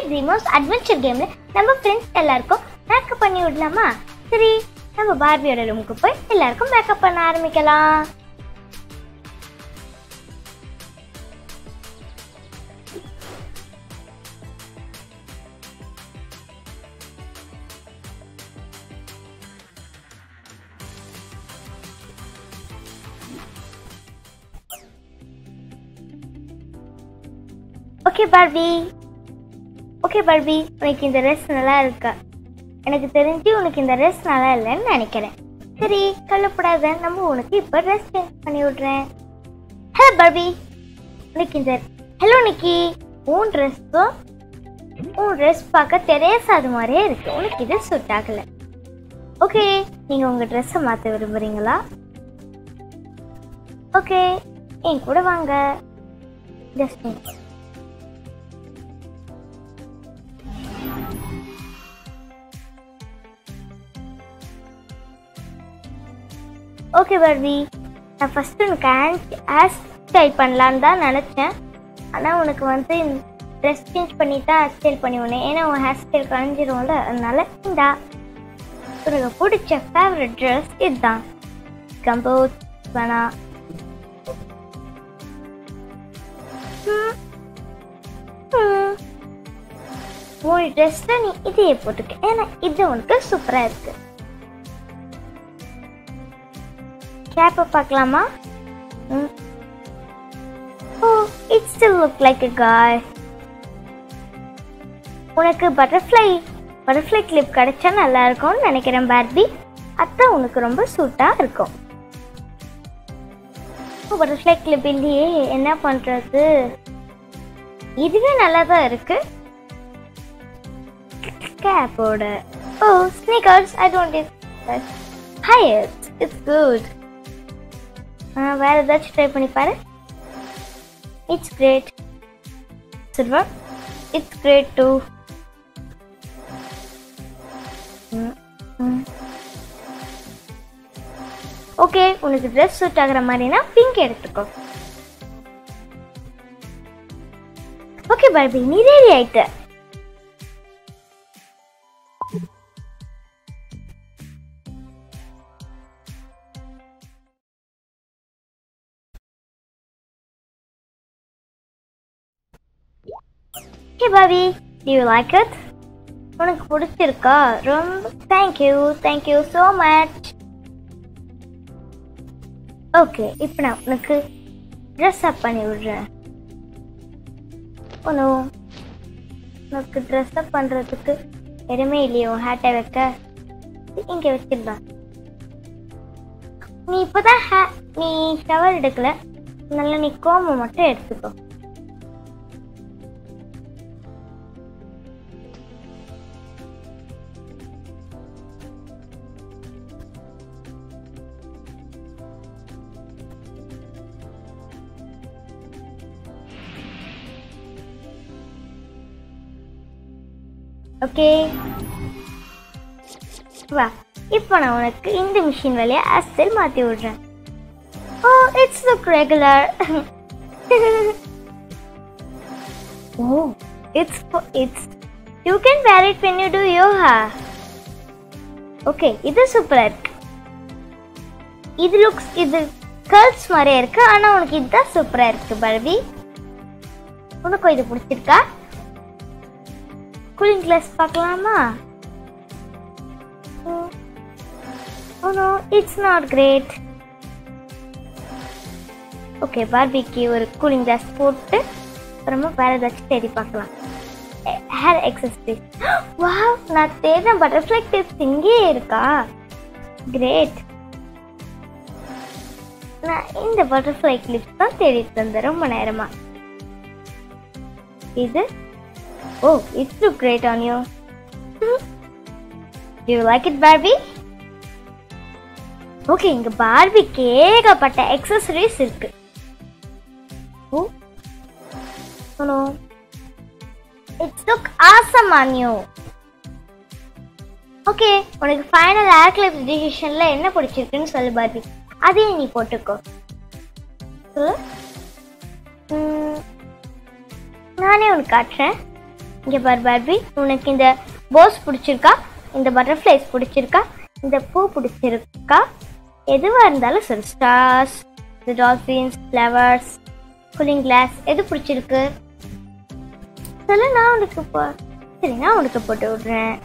Dreamers adventure கேம்ல நம்ம friends எல்லாருக்கும் மேக்கப் பண்ணி விடலாமா சரி நம்ம பார்பியோட ரூமுக்கு போய் எல்லாருக்கும் மேக்கப் பண்ண ஆரம்பிக்கலாம் ஓகே பார்பி ஓகே பார்பி உனக்கு இந்த ட்ரெஸ் நல்லா இருக்கா எனக்கு தெரிஞ்சு உனக்கு இந்த ட்ரெஸ் நல்லா இல்லைன்னு நினைக்கிறேன் சரி கவலைப்படாத நம்ம உனக்கு இப்போ ட்ரெஸ் சேஞ்ச் பண்ணி விட்றேன் ஹலோ பார்பி உனக்கு இந்த ஹலோ நிக்கி உன் ட்ரெஸ்ஸும் உன் ட்ரெஸ் பார்க்க தெரேசாது மாதிரியே இருக்கு உனக்கு இது சூட் ஆகல ஓகே நீங்கள் உங்கள் ட்ரெஸ்ஸை மாற்ற விரும்புகிறீங்களா ஓகே என் கூட வாங்க ஜஸ்ட் ஓகே பார்வி நான் ஃபஸ்ட்டு உனக்கு ஹேண்ட் ஹேர் ஸ்டைல் பண்ணலான்னு தான் நினச்சேன் ஆனால் உனக்கு வந்து ட்ரெஸ் சேஞ்ச் பண்ணி தான் ஹேர் ஸ்டைல் பண்ணி விடணும் ஏன்னா உன் ஹேர் ஸ்டைல் கழிஞ்சிரும்ல அதனால இந்தா உனக்கு பிடிச்ச ஃபேவரட் ட்ரெஸ் இதுதான் கம்போத் வேணா ம். ம். உன் ட்ரெஸ்ஸில் நீ இதையே போட்டுக்க ஏன்னா இது உனக்கு சூப்பராக இருக்கு கேப்பை பார்க்கலாமா ம் oh it still look like a guy உனக்கு பட்டர்ஃப்ளை பட்டர்ஃப்ளை கிளிப் கிடைச்சா நல்லா இருக்கும்னு நினைக்கிறேன் பார்பி அதான் உனக்கு ரொம்ப சூட்டாக இருக்கும் பட்டர்ஃப்ளை கிளிப் இல்லையே என்ன பண்ணுறது இதுவே நல்லா தான் இருக்கு கேப்போட oh sneakers I don't hi it's it's good வேற ஏதாச்சும் ட்ரை பண்ணி பாரு it's great silver it's great too okay உனக்கு ட்ரெஸ் சூட் ஆகுற மாதிரினா பிங்க் எடுத்துக்கோ ஓகே பார்பி நீ ரெடி ஆயிட்ட hey Bobby you like it உனக்கு பிடிச்சிருக்கா ரொம்ப thank you thank you so much okay இப்போ நான் உனக்கு ட்ரெஸ் அப் பண்ணி விடுறேன் ஒன்றும் உனக்கு ட்ரெஸ் அப் பண்ணுறதுக்கு இடமே இல்லையோ ஹேட்டை வைக்க இங்கே வச்சிடலாம் நீ இப்போதான் ஹே நீ ஷவர் எடுக்கல நல்லா நீ கோம்பை மட்டும் எடுத்துக்கோ ஓகே வா இப்போ நான் உனக்கு இந்த மிஷின் வழியா அஸ்டல் மாற்றி விடுறேன் oh it's look regular oh it's it's you can wear it when you do yoga okay இது சூப்பராக இருக்கு இது லுக்ஸ் இது கேர்ள்ஸ் மாதிரியே இருக்கு ஆனால் உனக்கு இதுதான் சூப்பராக இருக்கு பர்பி உனக்கும் இது பிடிச்சிருக்கா கூலிங் கிளாஸ் பார்க்கலாமா oh no it's not great okay பார்பிக்கு ஒரு கூலிங் கிளாஸ் போட்டு அப்புறமா வேற ஏதாச்சும் தேடி பார்க்கலாம் ஹேர் எக்ஸசைஸ் வாவ் நான் தேடின பட்டர்ஃப்ளை டிப்ஸ் இங்கேயே இருக்கா கிரேட் நான் இந்த பட்டர்ஃப்ளை கிளிப்ஸ் தான் தேடிட்டு இருந்தேன் ரொம்ப நேரமா இது oh it's look great on you you like it Barbie okay இங்க பார்பிக்கு ஏகப்பட்ட எக்ஸசரிஸ் இருக்கு oh no it's look awesome on you okay உனக்கு ஃபைனல் ஏர் கிளிப் டிசிஷன்ல என்ன பிடிச்சிருக்குன்னு சொல்லு பார்பி அதையும் நீ போட்டுக்கோ சொல்லு ம், நானே உனக்கு காட்டுறேன் இங்கே பார் பார்பி உனக்கு இந்த போஸ் பிடிச்சிருக்கா இந்த பட்டர்ஃப்ளைஸ் பிடிச்சிருக்கா இந்த பூ பிடிச்சிருக்கா எதுவாக இருந்தாலும் சரி ஸ்டார்ஸ் இந்த டால்ஃபின்ஸ் ஃப்ளவர்ஸ் கூலிங் கிளாஸ் எது பிடிச்சிருக்கு சொல்லு நான் உனக்கு போ சரி நான் உனக்கு போட்டு விடுறேன்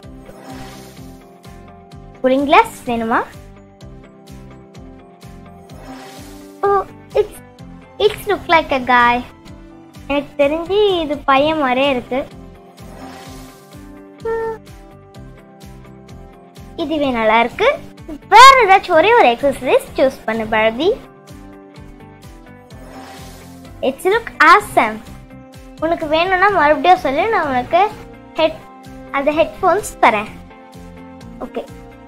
கூலிங் கிளாஸ் வேணுமா oh it's it's look like a guy எனக்கு தெரிஞ்சு இது பையன் மாதிரியே இருக்கு ம். இதுவே நல்லா இருக்கு வேற ஏதாச்சும் ஒரே ஒரு எக்ஸசைஸ் சூஸ் பண்ணு பழதி இட்ஸ் லுக் ஆசம் உனக்கு வேணும்னா மறுபடியும் சொல்லு நான் உனக்கு ஹெட் அந்த ஹெட்ஃபோன்ஸ் தரேன் ஓகே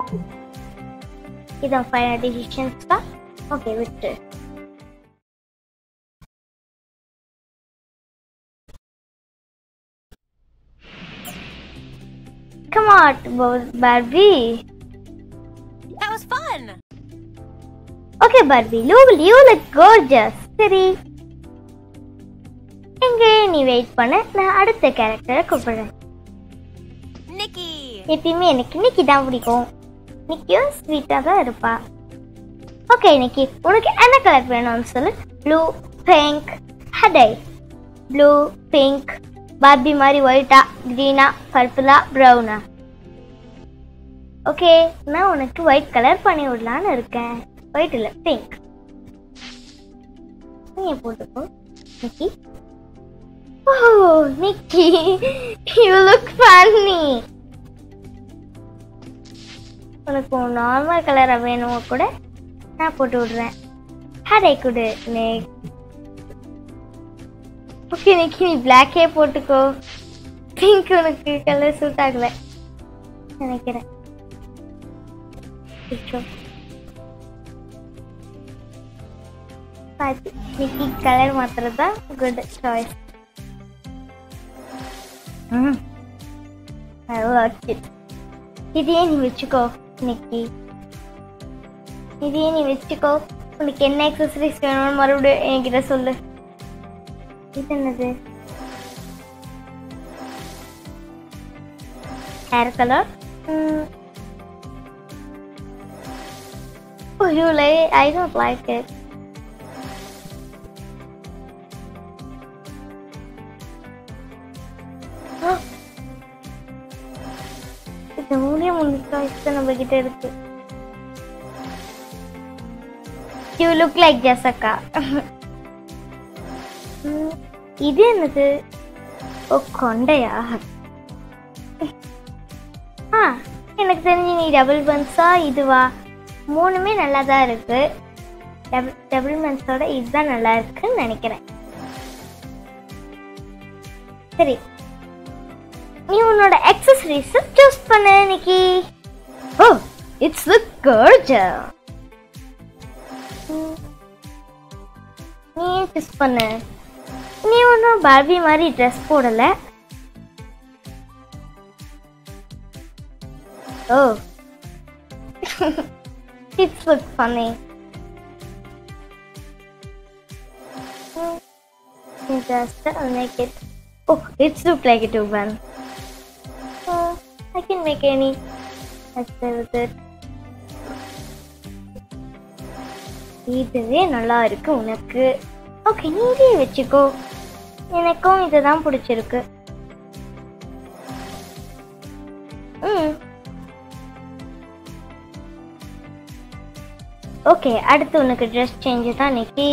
இதான் ஃபைனல் டிசிஷன்ஸ் தான் ஓகே விட்டு Come on, Bo- Barbie. That was fun. Okay, Barbie, you, you look gorgeous. சரி எங்க நீ வெயிட் பண்ண நான் அடுத்த கேரக்டரை கூப்பிடுறேன் Nikki. எப்பயுமே எனக்கு நிக்கி தான் பிடிக்கும் நிக்கியும் ஸ்வீட்டாக தான் இருப்பா ஓகே நிக்கி உனக்கு என்ன கலர் வேணும்னு சொல்லு ப்ளூ பிங்க் ஹடை ப்ளூ பிங்க் பார்பி மாதிரி ஒயிட்டா க்ரீனா பர்பிளா ப்ரௌனா ஓகே நான் உனக்கு ஒயிட் கலர் பண்ணி விடலான்னு இருக்கேன் ஒயிட் இல்லை பிங்க் நீ போட்டுக்கோ Nikki oh Nikki you look funny உனக்கு நார்மல் கலரை வேணும் கூட நான் போட்டு விடுறேன் ஹடை கொடு நெக் ஓகே நிக்கி நீ பிளாக்கே போட்டுக்கோ பிங்க் உனக்கு கலர் சூட் ஆகல நினைக்கிறேன் அச்சோ. பாத்து நிக்கி கலர் மாத்துறது தான் குட் சாய்ஸ் ம் ஐ லைக் இட் இதையே நீ வச்சுக்கோ நிக்கி இதையே நீ வச்சுக்கோ உனக்கு என்ன எக்ஸசைஸ் வேணும்னு மறுபடியும் என்கிட்ட சொல்லு இது என்னது hair colour Oh, you like? I don't like it. இது மூணே மூணு சாய்ஸ் தான் நம்ம கிட்ட இருக்கு யூ லுக் லைக் ஜசக்கா இது என்னது ஓ கொண்டையா ஆ எனக்கு தெரிஞ்சு நீ டபுள் பன்ஸா இதுவா மூணுமே நல்லா தான் இருக்கு டபுள் டபுள் பன்ஸோட இதுதான் நல்லா இருக்குன்னு நினைக்கிறேன் சரி நீ உன்னோட எக்ஸசரிஸ் சூஸ் பண்ணு இன்னைக்கு ஓ இட்ஸ் லுக் gorgeous ம். நீ சூஸ் பண்ணு நீ ஒன்றும் பார்பி மாதிரி ட்ரெஸ் போடல oh it's look funny Hmm. Just I'll make it. Oh, it's look like a turban. Oh, I can make any. Let's play with it. இதுவே நல்லா இருக்கு உனக்கு ஓகே நீ இதே வச்சுக்கோ எனக்கும் இதுதான் பிடிச்சிருக்கு ம் ஓகே அடுத்து உனக்கு ட்ரெஸ் சேஞ்ச் தான் நிக்கி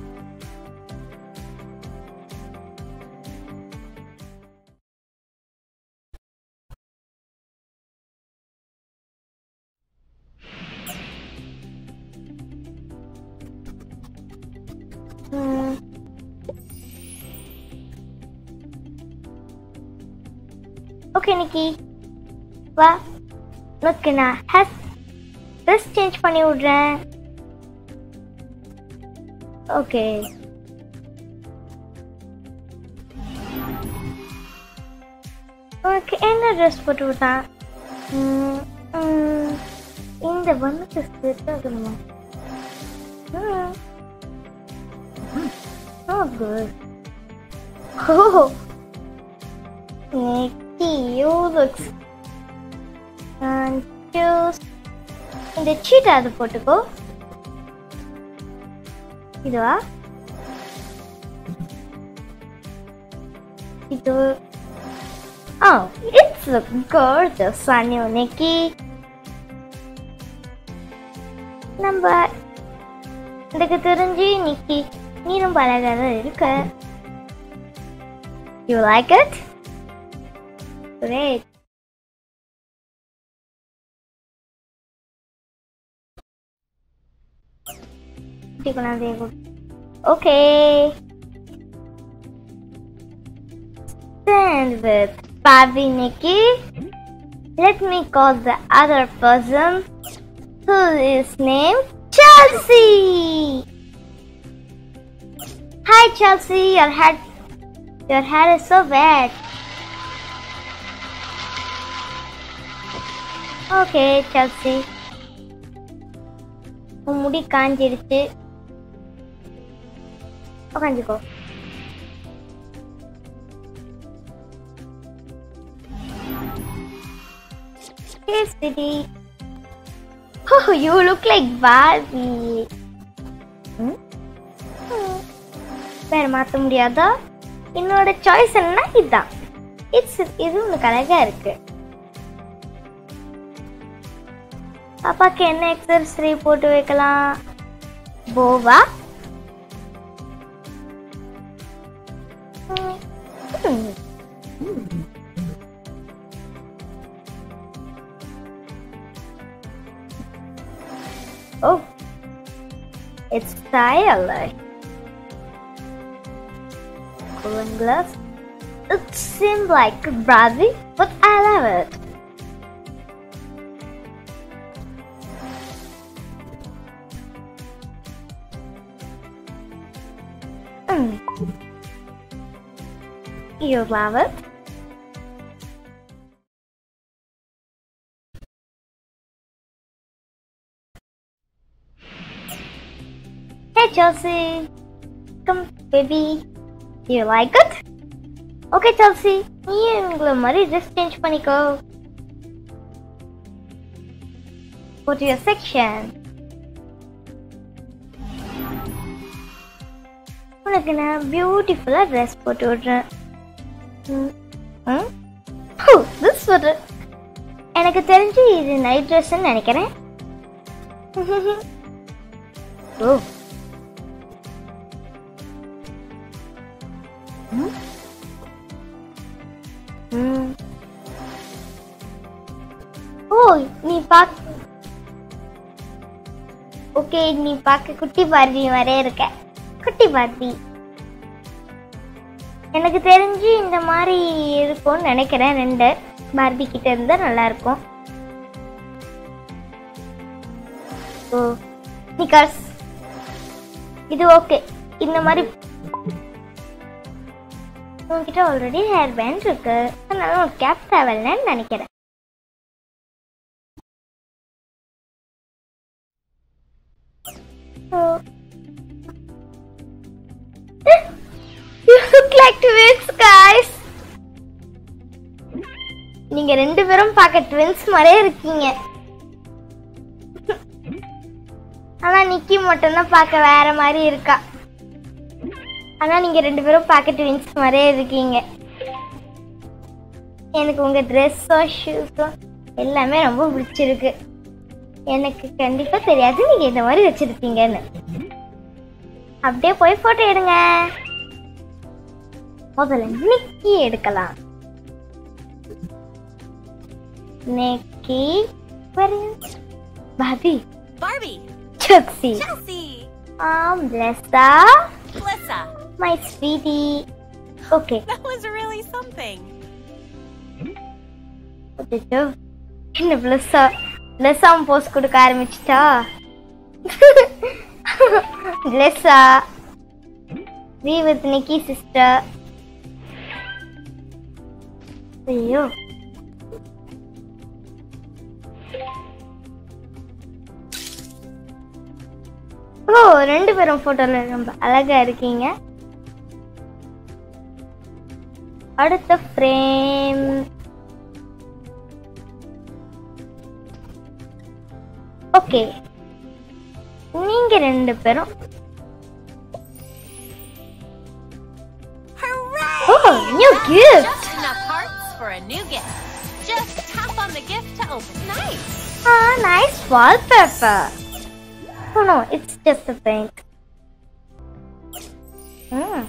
ம். ஓகே நிக்கி வா உனக்கு நான் ஹேர் ட்ரெஸ் சேஞ்ச் பண்ணி விடுறேன் ஓகே உனக்கு என்ன ட்ரெஸ் போட்டு விட்டா ம், ம், இந்த வண்ணத்தை ஸ்பெட் ஆகணுமா ம் Oh, good. Oh. Nikki, you looks. And choose. இந்த சீட்டை அது போட்டுக்கோ இதுவா இது Oh, it's look gorgeous on you, Nikki. நம்ம எனக்கு தெரிஞ்சு நிக்கி நீ ரொம்ப அழகா தான் இருக்க you like it great Okay. Stand with Bobby Nikki. Let me call the other person who is named Chelsea. Hi Chelsea, your head your hair is so wet. Okay, Chelsea. உன் முடி காஞ்சிடுச்சு உக்காந்துக்கோ Hey, sweetie. Oh, you look like Barbie. Hmm? Hmm. வேற மாத்த முடியாதா என்னோட choice என்ன இதுதான் it's இது உனக்கு அழகா இருக்கு பாப்பாக்கு என்ன எக்ஸசரி போட்டு வைக்கலாம் போவா ம். ம். Oh, it's stylish. Cooling glass. It seems like Brazil, but I love it. Mm. You love it? Hey Chelsea, come baby. You like it? Okay Chelsea, நீ உங்களை மாதிரி ட்ரெஸ் சேஞ்ச் பண்ணிக்கோ. Go to your section. உனக்கு நான் பியூட்டிஃபுல்லா dress போட்டு விடுறேன் ம். ம்? ஹூ, this ஒரு எனக்கு தெரிஞ்சு இது நைட் ட்ரெஸ்ன்னு நினைக்கிறேன் ஓ ம். ம். ஓ நீ பாக் ஓகே நீ பார்க்க குட்டி பார்வி மாதிரியே இருக்க குட்டி பார்வி எனக்கு தெரிஞ்சு இந்த மாதிரி இருக்கும்னு நினைக்கிறேன் ரெண்டு பார்பி கிட்ட இருந்தா நல்லா இருக்கும் ஓ நிக்கர்ஸ் இது ஓகே இந்த மாதிரி உன்கிட்ட ஆல்ரெடி ஹேர் பேண்ட் இருக்கு அதனால ஒரு கேப் தேவையில்லைன்னு நினைக்கிறேன் Oh. You look like twins, guys. நீங்க ரெண்டு பேரும் பார்க்க ட்வின்ஸ் மாதிரியே இருக்கீங்க ஆனா நிக்கி மட்டும்தான் பார்க்க வேற மாதிரி இருக்கா ஆனா நீங்க ரெண்டு பேரும் பார்க்க ட்வின்ஸ் மாதிரியே இருக்கீங்க எனக்கு உங்க ட்ரெஸ்ஸும் ஷூஸும் எல்லாமே ரொம்ப பிடிச்சிருக்கு எனக்கு கண்டிப்பா தெரியாது நீங்க இந்த மாதிரி வச்சிருப்பீங்கன்னு அப்படியே போய் போட்டோ எடுங்க முதல்ல நிக்கி எடுக்கலாம் Nikki Bobby Barbie. Chelsea. Chelsea. Um, Blessa, Blessa. my sweetie. Okay. That was really something. அச்சச்சோ. என்ன பிளஸ்ஸா பிளஸ்ஸாவும் போஸ்ட் கொடுக்க ஆரம்பிச்சிட்டா Blissa we with Nikki sister ஐயோ ஓ ரெண்டு பேரும் போட்டோல ரொம்ப அழகா இருக்கீங்க அடுத்த ஃப்ரேம் ஓகே நீங்க ரெண்டு பேரும் Hooray! Oh new gift Just enough hearts for a new gift. Just tap on the gift to open. Nice. Ah, nice wallpaper. Oh no, it's just a paint. Hmm.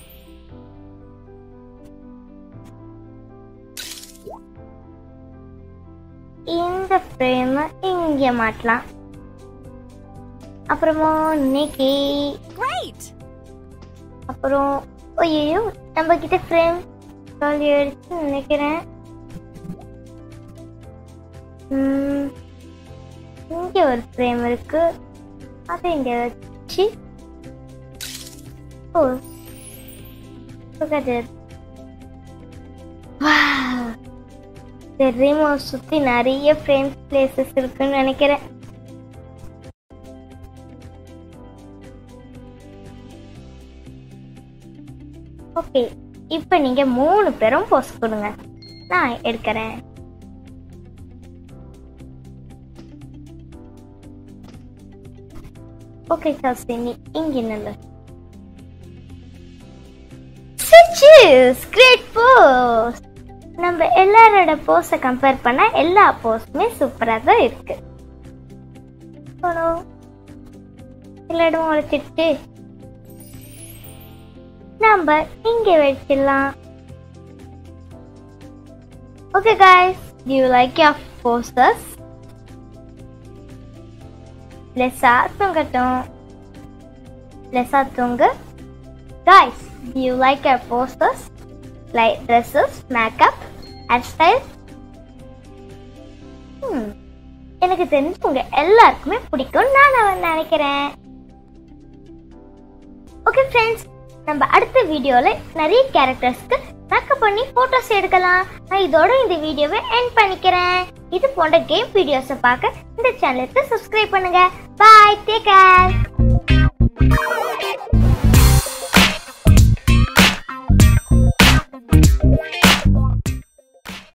இந்த frame இங்க மாட்டலாம் அப்புறமா இன்னைக்கு Great. அப்புறம் ஐயோ நம்ம கிட்ட frame காலி ஆயிடுச்சு நினைக்கிறேன் ம், இங்க ஒரு ஃப்ரேம் இருக்கு அதை இங்க வச்சு oh look at it. Wow. இந்த ரிமோட் சுத்தி நிறைய ஃப்ரேம் பிளேசஸ் இருக்குன்னு நினைக்கிறேன் ஓகே இப்போ நீங்க மூணு பேரும் போஸ்ட் கொடுங்க நான் எடுக்கிறேன் ஓகே சாஸ்தினி இங்க நில்லு சிச்சிஸ் கிரேட் போஸ்ட் நம்ம எல்லாரோட போஸை கம்பேர் பண்ணா எல்லா போஸ்டுமே சூப்பராக தான் இருக்கு போனோம் எல்லா இடமும் உழைச்சிட்டு நம்ம இங்க வச்சிடலாம் okay guys do you like your posters லெஸ்ஸா தூங்கட்டும் லெஸ்ஸா தூங்கு guys do you like your posters like dresses makeup hairstyle hmm எனக்கு தெரிஞ்சு உங்க எல்லாருக்குமே பிடிக்கும் நான் அவன் நினைக்கிறேன் ஓகே ஃப்ரெண்ட்ஸ் நம்ம அடுத்த வீடியோல நிறைய கேரக்டர்ஸ்க்கு மேக்கப் பண்ணி போட்டோஸ் எடுக்கலாம் நான் இதோட இந்த வீடியோவை எண்ட் பண்ணிக்கிறேன் இது போன்ற கேம் வீடியோஸை பார்க்க இந்த சேனலுக்கு சப்ஸ்கிரைப் பண்ணுங்க பாய் டேக் கேர்